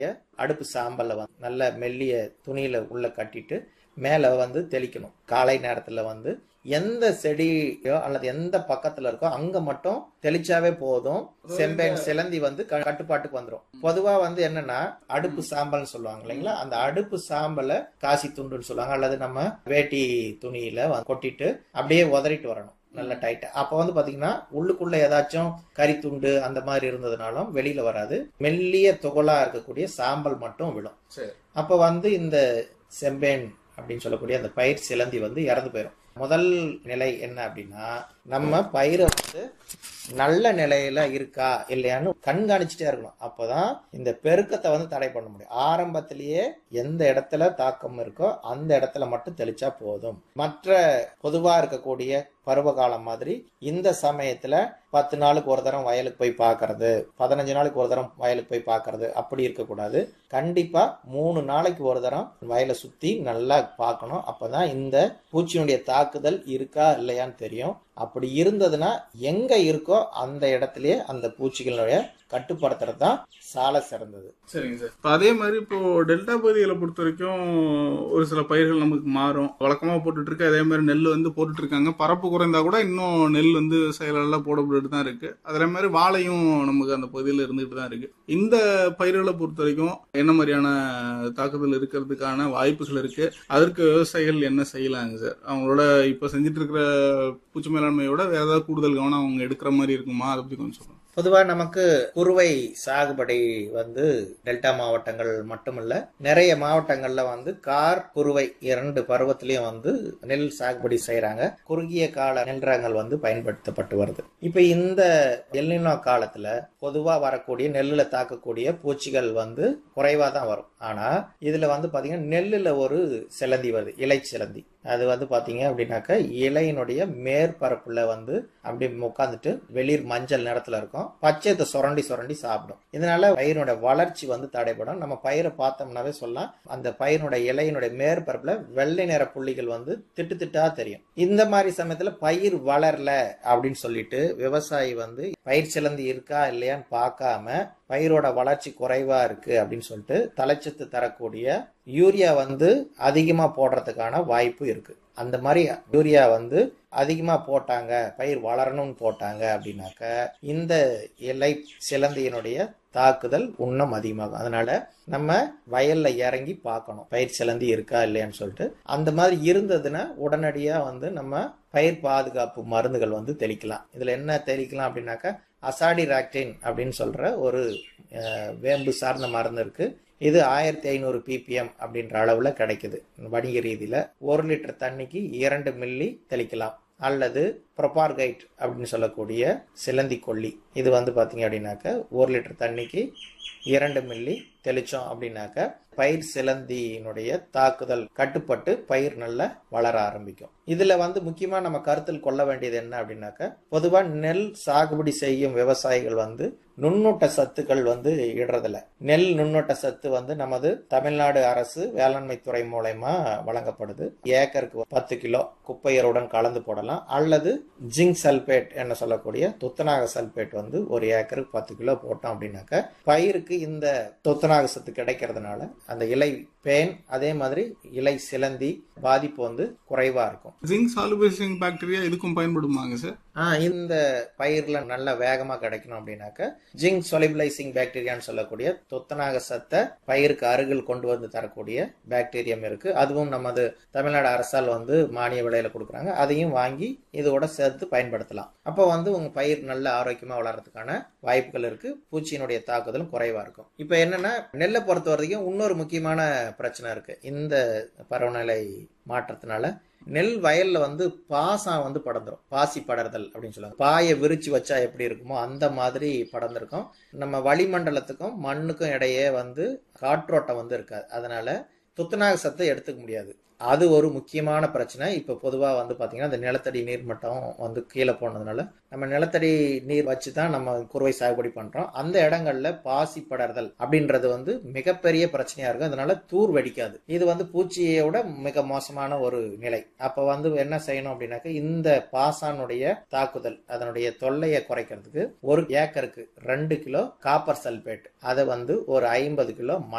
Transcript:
அடுப்பு சாம்பலை வந்து நல்ல மெல்லிய துணியில உள்ள கட்டிட்டு மேலே வந்து தெளிக்கணும் காலை நேரத்தில் வந்து எந்த செடியோ அல்லது எந்த பக்கத்துல இருக்கோ அங்க மட்டும் தெளிச்சாவே போதும் செம்பேன் சிலந்தி வந்து க- கட்டுப்பாட்டுக்கு வந்துரும் பொதுவா வந்து என்னன்னா அடுப்பு சாம்பல்னு சொல்லுவாங்க இல்லைங்களா அந்த அடுப்பு சாம்பலை காசி துண்டுன்னு சொல்லுவாங்க அல்லது நம்ம வேட்டி துணியில வந்து கொட்டிட்டு அப்படியே உதறிட்டு வரணும் நல்ல டைட்டா அப்ப வந்து பாத்தீங்கன்னா உள்ளுக்குள்ள ஏதாச்சும் கறி துண்டு அந்த மாதிரி இருந்ததுனாலும் வெளியில வராது மெல்லிய துகளா இருக்கக்கூடிய சாம்பல் மட்டும் விழும் சரி அப்ப வந்து இந்த செம்பேன் அப்படின்னு சொல்லக்கூடிய அந்த பயிர் சிலந்தி வந்து இறந்து போயிடும் முதல் நிலை என்ன அப்படின்னா நம்ம பயிரை வந்து நல்ல நிலையில இருக்கா இல்லையான்னு கண்காணிச்சுட்டே இருக்கணும் அப்பதான் இந்த பெருக்கத்தை வந்து தடை பண்ண முடியும் ஆரம்பத்திலேயே எந்த இடத்துல தாக்கம் இருக்கோ அந்த இடத்துல மட்டும் தெளிச்சா போதும் மற்ற பொதுவா இருக்கக்கூடிய பருவகாலம் மாதிரி இந்த சமயத்துல பத்து நாளுக்கு ஒரு தரம் வயலுக்கு போய் பார்க்கறது பதினஞ்சு நாளுக்கு ஒரு தரம் வயலுக்கு போய் பார்க்கறது அப்படி இருக்கக்கூடாது கண்டிப்பா மூணு நாளைக்கு ஒரு தரம் வயலை சுத்தி நல்லா பார்க்கணும் அப்பதான் இந்த பூச்சியினுடைய தாக்குதல் இருக்கா இல்லையான்னு தெரியும் அப்படி இருந்ததுன்னா எங்க இருக்கோ அந்த இடத்துலயே அந்த பூச்சிகளுடைய கட்டுப்படுத்துறது தான் சால சிறந்தது சரிங்க சார் இப்போ அதே மாதிரி இப்போ டெல்டா பகுதிகளை பொறுத்த வரைக்கும் ஒரு சில பயிர்கள் நமக்கு மாறும் வழக்கமா போட்டுட்டு இருக்கு அதே மாதிரி நெல் வந்து போட்டுட்டு இருக்காங்க பரப்பு குறைந்தா கூட இன்னும் நெல் வந்து செயலெல்லாம் போடப்பட்டு தான் இருக்கு அதே மாதிரி வாழையும் நமக்கு அந்த பகுதியில் இருந்துகிட்டு தான் இருக்கு இந்த பயிர்களை பொறுத்த வரைக்கும் என்ன மாதிரியான தாக்குதல் இருக்கிறதுக்கான வாய்ப்புகள் இருக்கு அதற்கு விவசாயிகள் என்ன செய்யலாங்க சார் அவங்களோட இப்போ செஞ்சுட்டு இருக்கிற பூச்சி மேலாண்மையோட வேற ஏதாவது கூடுதல் கவனம் அவங்க எடுக்கிற மாதிரி இருக்குமா அதை பத்தி கொஞ்சம் சொல்லுங்க பொதுவா நமக்கு குறுவை சாகுபடி வந்து டெல்டா மாவட்டங்கள் மட்டுமல்ல நிறைய மாவட்டங்கள்ல வந்து கார் குறுவை இரண்டு பருவத்திலையும் வந்து நெல் சாகுபடி செய்யறாங்க குறுகிய கால நெல் ரகங்கள் வந்து பயன்படுத்தப்பட்டு வருது இப்ப இந்த எல்லினோ காலத்துல பொதுவா வரக்கூடிய நெல்லுல தாக்கக்கூடிய பூச்சிகள் வந்து குறைவா தான் வரும் ஆனா இதுல வந்து பாத்தீங்கன்னா நெல்லுல ஒரு சிலந்தி வருது இலை சிலந்தி அது வந்து பாத்தீங்க அப்படின்னாக்க இலையினுடைய மேற்பரப்புல வந்து அப்படி உட்காந்துட்டு வெளிர் மஞ்சள் நிறத்துல இருக்கும் பச்சையத்தை சுரண்டி சுரண்டி சாப்பிடும் இதனால பயிரினுடைய வளர்ச்சி வந்து தடைப்படும் நம்ம பயிரை பார்த்தோம்னாவே சொல்லலாம் அந்த பயிரினுடைய இலையினுடைய மேற்பரப்புல வெள்ளை நிற புள்ளிகள் வந்து திட்டு திட்டா தெரியும் இந்த மாதிரி சமயத்துல பயிர் வளரல அப்படின்னு சொல்லிட்டு விவசாயி வந்து பயிர் சிலந்தி இருக்கா இல்லையான்னு பார்க்காம பயிரோட வளர்ச்சி குறைவா இருக்கு அப்படின்னு சொல்லிட்டு தலைச்சத்து தரக்கூடிய யூரியா வந்து அதிகமா போடுறதுக்கான வாய்ப்பு இருக்கு அந்த மாதிரி யூரியா வந்து அதிகமா போட்டாங்க பயிர் வளரணும்னு போட்டாங்க அப்படின்னாக்க இந்த இலை சிலந்தியினுடைய தாக்குதல் இன்னும் அதிகமாகும் அதனால நம்ம வயல்ல இறங்கி பார்க்கணும் பயிர் சிலந்தி இருக்கா இல்லையான்னு சொல்லிட்டு அந்த மாதிரி இருந்ததுன்னா உடனடியா வந்து நம்ம பயிர் பாதுகாப்பு மருந்துகள் வந்து தெளிக்கலாம் இதுல என்ன தெளிக்கலாம் அப்படின்னாக்க அசாடி ராக்டின் அப்படின்னு சொல்ற ஒரு அஹ், வேம்பு சார்ந்த மருந்து இருக்கு இது ஆயிரத்தி ஐநூறு பிபிஎம் அப்படின்ற அளவுல கிடைக்குது வணிக ரீதியில ஒரு லிட்டர் தண்ணிக்கு இரண்டு மில்லி தெளிக்கலாம் அல்லது ப்ரொபார்கைட் அப்படின்னு சொல்லக்கூடிய சிலந்தி கொல்லி இது வந்து பாத்தீங்க அப்படின்னாக்க ஒரு லிட்டர் தண்ணிக்கு இரண்டு மில்லி தெளிச்சோம் அப்படின்னாக்க பயிர் சிலந்தியினுடைய தாக்குதல் கட்டுப்பட்டு பயிர் நல்லா வளர ஆரம்பிக்கும் இதுல வந்து முக்கியமா நம்ம கருத்தில் கொள்ள வேண்டியது என்ன அப்படின்னாக்க பொதுவா நெல் சாகுபடி செய்யும் விவசாயிகள் வந்து நுண்ணூட்ட சத்துக்கள் வந்து இடுறதில்ல நெல் நுண்ணூட்ட சத்து வந்து நமது தமிழ்நாடு அரசு வேளாண்மை துறை மூலயமா வழங்கப்படுது ஏக்கருக்கு பத்து கிலோ குப்பையருடன் கலந்து போடலாம் அல்லது ஜிங்க் சல்பேட் என்ன சொல்லக்கூடிய துத்தநாக சல்பேட் வந்து ஒரு ஏக்கருக்கு பத்து கிலோ போட்டோம் அப்படின்னாக்க பயிருக்கு இந்த துத்தநாக சத்து கிடைக்கிறதுனால அந்த இலை பேன் அதே மாதிரி இலை சிலந்தி பாதிப்பு வந்து குறைவா இருக்கும் ஜிங்க் சாலுபைசிங் பாக்டீரியா இதுக்கும் பயன்படுமாங்க சார் ஆ, இந்த பயிர்ல நல்ல வேகமா கிடைக்கணும் அப்படின்னாக்க ஜிங்க் சொலிபிளைசிங் பாக்டீரியான்னு சொல்லக்கூடிய துத்தநாக சத்தை பயிருக்கு அருகில் கொண்டு வந்து தரக்கூடிய பாக்டீரியம் இருக்கு அதுவும் நமது தமிழ்நாடு அரசால் வந்து மானிய விலையில கொடுக்குறாங்க அதையும் வாங்கி இதோட சேர்த்து பயன்படுத்தலாம் அப்போ வந்து உங்க பயிர் நல்ல ஆரோக்கியமா வளர்றதுக்கான வாய்ப்புகள் இருக்கு பூச்சியினுடைய தாக்குதலும் குறைவா இருக்கும் இப்போ என்னன்னா நெல்லை பொறுத்த வரைக்கும் இன்னொரு முக்கியமான பிரச்சனை இருக்கு இந்த பருவநிலை மாற்றத்தினால நெல் வயல்ல வந்து பாசம் வந்து படர்ந்துரும் பாசி படர்தல் அப்படின்னு சொல்லுவாங்க பாயை விரிச்சு வச்சா எப்படி இருக்குமோ அந்த மாதிரி படர்ந்திருக்கும் நம்ம வளிமண்டலத்துக்கும் மண்ணுக்கும் இடையே வந்து காற்றோட்டம் வந்து இருக்காது அதனால துத்தநாக சத்தை எடுத்துக்க முடியாது அது ஒரு முக்கியமான பிரச்சனை இப்போ பொதுவாக வந்து பார்த்தீங்கன்னா இந்த நிலத்தடி நீர் மட்டம் வந்து கீழே போனதுனால நம்ம நிலத்தடி நீர் வச்சு தான் நம்ம குறுவை சாகுபடி பண்ணுறோம் அந்த இடங்கள்ல பாசி படர்தல் அப்படின்றது வந்து மிகப்பெரிய பிரச்சனையா இருக்கும் அதனால தூர் வெடிக்காது இது வந்து பூச்சியோட மிக மோசமான ஒரு நிலை அப்போ வந்து என்ன செய்யணும் அப்படின்னாக்க இந்த பாசானுடைய தாக்குதல் அதனுடைய தொல்லையை குறைக்கிறதுக்கு ஒரு ஏக்கருக்கு ரெண்டு கிலோ காப்பர் சல்பேட் அதை வந்து ஒரு ஐம்பது கிலோ